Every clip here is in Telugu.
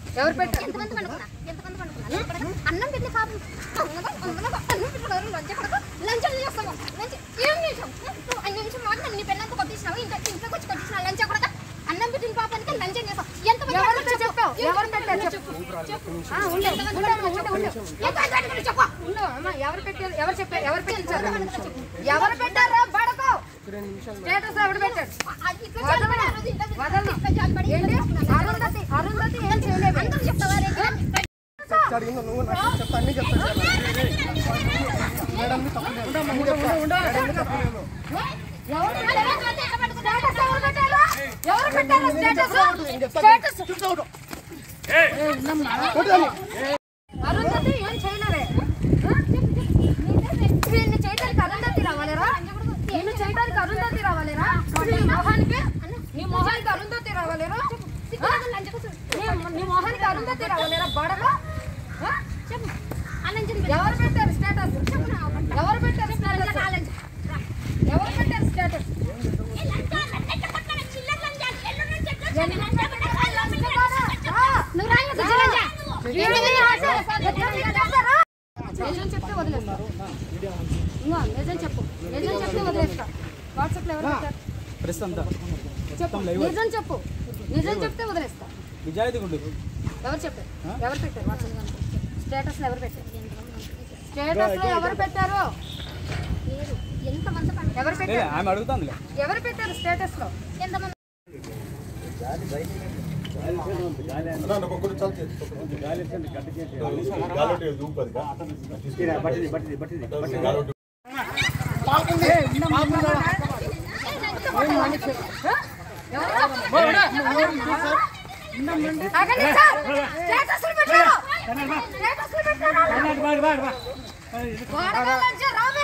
ఎవరు పెట్టారు ఎంతమంది పండుకున్నా ఎంతమంది పండుకున్నా ఇక్కడ అన్నం పెట్టి పాపం అన్నగా అన్నగా అన్నం పెట్టి గారు లంచ్ ఎక్కడ లంచ్ ఎందుకు చేస్తాము లంచ్ ఏం చేసాం నువ్వు ఐదు నిమిషం మాట నీ పెళ్ళంతా కొట్టించినావు ఇంకా ఇంట్లోకి వచ్చి కొట్టించిన లంచ్ ఎక్కడ అన్నం పెట్టిన పాపానికి లంచ్ ఏం చేస్తావు ఎంతమంది ఎవరు పండుకున్నా చెప్పు చెప్పు ఎవరు పెట్టారు చెప్పు ఆ, ఉండు, ఎంతమంది ఉండు, పండుకున్నా ఉండు, ఉండు. చెప్పు ఎంతమంది పండుకున్నా చెప్పు ఉండు, అమ్మ, ఎవరు పెట్టారు ఎవరు చెప్పారు ఎవరు పెట్టించారు ఎవరు పెట్టారా బడకో స్టేటస్ ఎవరు పెట్టాడు అది ఇక్కడ వదలను. జాలి పడి, ఆ రోజు ఇంట్లో వదలను. ఇక్కడ జాలి పడి ఏంటి ఇంట్లో అరుంధతి అరుంధతి ఏం చేయలేదు అందరూ చెప్తావా రేపు? అడిగిందో నువ్వు నాకు చెప్తా అన్ని చెప్తాను మేడం తప్పలేదు అన్ని చెప్తా మేడం తప్పలేదు ఎవరు ఎంతమంది ఎక్కడ పడుకున్నా? స్టేటస్ ఎవరు పెట్టారు ఎవరు పెట్టారు స్టేటస్ నేను చెప్తా స్టేటస్ చూస్తా ఉండు. అరుంధతి ఏం చేయలేదే వీడిని చేయడానికి అరుంధతి రావాలేరా నిన్ను చేయడానికి అరుంధతి రావాలేరా నీ మొహానికి నీ మొహానికి అరుంధతి రావాలేరా ఆ? నీ- నీ మొహానికి అరుంధతి రావాలేరా బడలో ఆ? చెప్పు. అన్నం తిని ఎవరు పెట్టారు స్టేటస్ ఎవరు పెట్టారు స్టేటస్ ఎవరు పెట్టారు స్టేటస్ నువ్వు రాయి గుజ్జలంజా. నిజం చెప్తే వదిలేస్తా ఇంకో నిజం చెప్పు నిజం చెప్తే వదిలేస్తా వాట్సాప్లో ఎవరు పెట్టారు ప్రెస్ అంతా చెప్పు నిజం చెప్పు నిజం చెప్తే వదిలేస్తా నిజాయితీ గుండు ఎవరు చెప్పారు ఎవరు పెట్టారు వాట్సాప్ స్టేటస్లో ఎవరు పెట్టారు స్టేటస్లో ఎవరు పెట్టారు లేరు. ఎంతమంది పండు- ఎవరు లేదా పెట్టారు ఆమె అడుగుతాందిలే ఎవరు పెట్టారు స్టేటస్లో ఎంతమంది ನಾನು ಒಬ್ಬರು ಚಾಲ್ತಿ ಗಾಲೋಟಿ ಧೂಪದ ಗಾಲೋಟಿ ఆగండి సార్ స్టేటస్లు పెట్టారు స్టేటస్లు పెట్టారు వాడగాలంటే రామే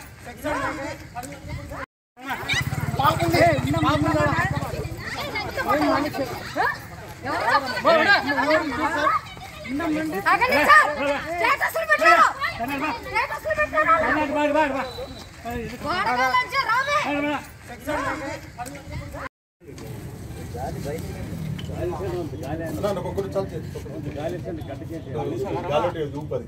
ఆగండి సార్ స్టేటస్లు పెట్టారు స్టేటస్లు పెట్టారు వాడగాలంటే రామే ನಾನು ಒಬ್ಬರು ಚಾಲ್ತಿ ಗಾಲೋಟಿ ಧೂಪದ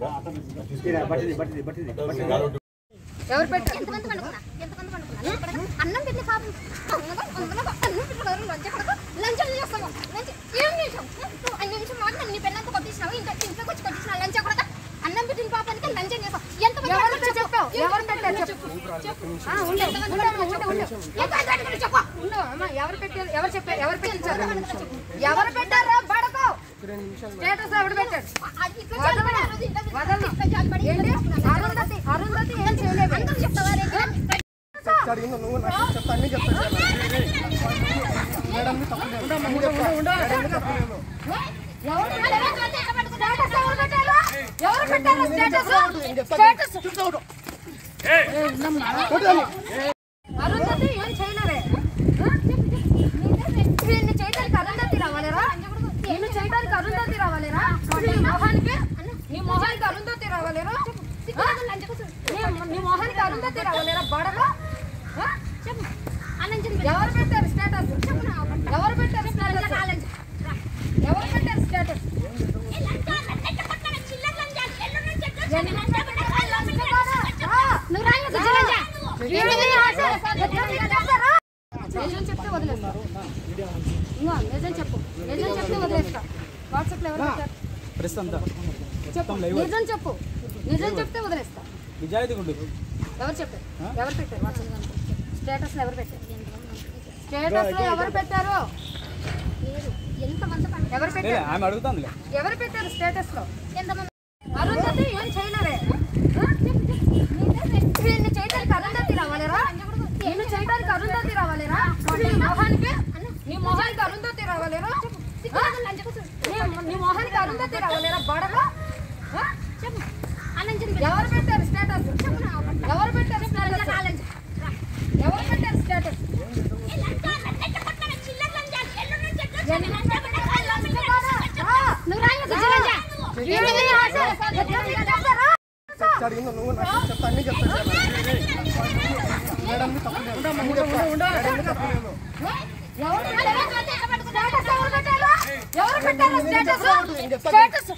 ಗಾಲೋಟಿ ఎవరు పెట్టారు ఎంతమంది పండుకున్నా ఎంతమంది పండుకున్నా ఇక్కడ అన్నం పెట్టి పాపం అన్నగా అన్నగా అన్నం పెట్టి గారు లంచ్ ఎక్కడ లంచ్ ఎందుకు చేస్తాము లంచ్ ఏం చేసాం నువ్వు ఐదు నిమిషం మాట నీ పెళ్ళంతా కొట్టించినావు ఇంకా ఇంట్లోకి వచ్చి కొట్టించిన లంచ్ ఎక్కడ అన్నం పెట్టిన పాపానికి లంచ్ ఏం చేస్తావు ఎంతమంది ఎవరు పండుకున్నా చెప్పావు ఎవరు పెట్టారు చెప్పు ఆ, ఉండు, ఉండు, ఉండు, ఉండు, ఉండు. ఎంతమంది పండుకున్నా చెప్పు ఉండు, అమ్మ, ఎవరు పెట్టారు ఎవరు చెప్పారు ఎవరు పెట్టించారు ఎవరు పెట్టారా బడకో స్టేటస్ ఎవరు పెట్టాడు అది ఇక్కడ జాలి పడి, ఆ రోజు ఇంట్లో వదలను. ఇక్కడ జాలి పడి ఏంటి అరుంధతి అరుంధతి ఏం చేయలేదు అందరూ చెప్తావా రేపు? అడిగిందో నువ్వు నాకు చెప్తా అన్ని చెప్తాను మేడం తప్పలేదు అన్ని చెప్తా మేడం తప్పలేదు ఎవరు ఎంతమంది ఎక్కడ పడుకున్నా? స్టేటస్ ఎవరు పెట్టారు ఎవరు పెట్టారు స్టేటస్ నేను చెప్తా స్టేటస్ చూస్తా ఉండు. అరుంధతి ఏం చేయలేదే వీడిని చేయడానికి అరుంధతి రావాలేరా నిన్ను చేయడానికి అరుంధతి రావాలేరా నీ మొహానికి నీ మొహానికి అరుంధతి రావాలేరా ఆ? నీ- నీ మొహానికి అరుంధతి రావాలేరా బడలో ఆ? చెప్పు. అన్నం తిని ఎవరు పెట్టారు స్టేటస్ ఎవరు పెట్టారు స్టేటస్ ఎవరు పెట్టారు స్టేటస్ నువ్వు రాయి గుజ్జలంజా. నిజం చెప్తే వదిలేస్తా ఇంకో నిజం చెప్పు నిజం చెప్తే వదిలేస్తా వాట్సాప్లో ఎవరు పెట్టారు ప్రెస్ అంతా చెప్పు నిజం చెప్పు నిజం చెప్తే వదిలేస్తా నిజాయితీ గుండు ఎవరు చెప్పారు ఎవరు పెట్టారు వాట్సాప్ స్టేటస్లో ఎవరు పెట్టారు స్టేటస్లో ఎవరు పెట్టారు లేరు. ఎంతమంది పండుకున్నా? ఎవరు లేదా పెట్టారు ఆమె అడుగుతాందిలే ఎవరు పెట్టారు స్టేటస్లో ఎంతమంది అరుంధతి ఏం చేయలేదే వీడిని చేయడానికి అరుంధతి రావాలేరా నిన్ను చేయడానికి అరుంధతి రావాలేరా నీ మొహానికి నీ మొహానికి అరుంధతి రావాలేరా ఆ? నీ- నీ మొహానికి అరుంధతి రావాలేరా బడలో ఆ? చెప్పు. అన్నం తిని ఎవరు పెట్టారు స్టేటస్ ఎవరు పెట్టారు స్టేటస్ ఎవరు పెట్టారు స్టేటస్ నువ్వు రాయి గుజ్జలంజా. అడిగిందో నువ్వు నాకు చెప్తా అన్ని చెప్తాను మేడం తప్పలేదు అన్ని చెప్తా మేడం తప్పలేదు ఎవరు పెట్టారు స్టేటస్ ఎవరు పెట్టారు ఎవరు పెట్టారు స్టేటస్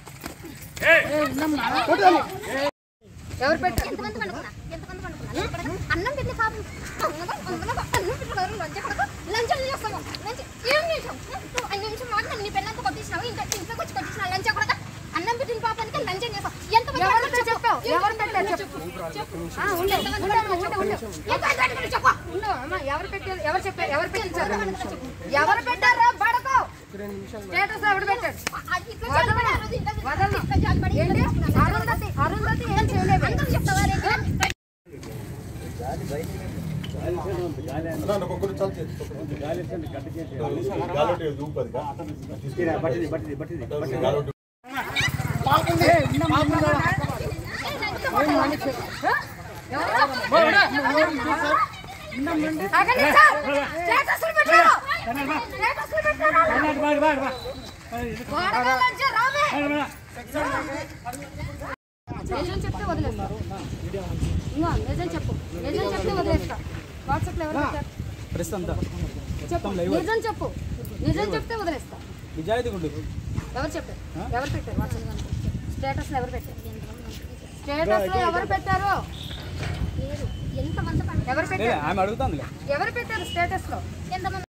ఎవరు పెట్టారు ఎంతమంది పండుకున్నా ఎంతమంది పండుకున్నా ఎక్కడ అన్నం పెట్టి పాపం అందులో అందులో అన్నం పెట్టి కదరు లంచ కొడక లంచం చేస్తాము లంచ ఏం చేసావు నువ్వు అన్ని నిమిషం మాట నన్ను నీ పెళ్ళంతా కొట్టించినావు ఇంట్లో ఇంట్లోకి వచ్చి కొట్టించిన లంచ కొడక అన్నం పెట్టిన పాపానికి లంచం చేస్తావు ఎంతమంది ఎవరు పండుకున్నా చెప్పావు ఎవరు పెట్టారు చెప్పు ఆ, ఉండు, ఉండు, ఉండు, ఉండు. ఎంతమంది పండుకున్నా చెప్పు ఉండు, అమ్మ, ఎవరు పెట్టారు ఎవరు చెప్పారు ఎవరు పెట్టించారు ఎవరు పెట్టారా బడకో స్టేటస్ ఎవరు పెట్టాడు అది ఇట్లా చేయబడి ఆ రోజు ఇంట్లో వదలను. ఇట్లా చేయబడి ఏంటి అరుంధతి అరుంధతి ఏం చేయలేదు అందరూ చెప్తావా రేపు అన్న, ఒక్కొక్కరు చాలు చేతి. గాలోటి ఊపదిగా. గాలోటి ఆగండి సార్ స్టేటస్లు పెట్టారు స్టేటస్లు పెట్టారు వాడగా లంచం రామే నిజం చెప్తే వదిలేస్తారు ఇంకో నిజం చెప్పు నిజం చెప్తే వదిలేస్తా వాట్సాప్ లో ఎవరు పెట్టారు ప్రెస్ అంతా చెప్పు నిజం చెప్పు నిజం చెప్తే వదిలేస్తా నిజాయితీగా ఉండు ఎవరు చెప్పారు ఎవరు పెట్టారు వాట్సాప్ స్టేటస్ లో ఎవరు పెట్టారు స్టేటస్ లో ఎవరు పెట్టారు లేదు ఎంతమంది పండుకున్నా ఎవరు లే, పెట్టారు ఆమె అడుగుతాందిలే ఎవరు పెట్టారు స్టేటస్ లో ఎంతమంది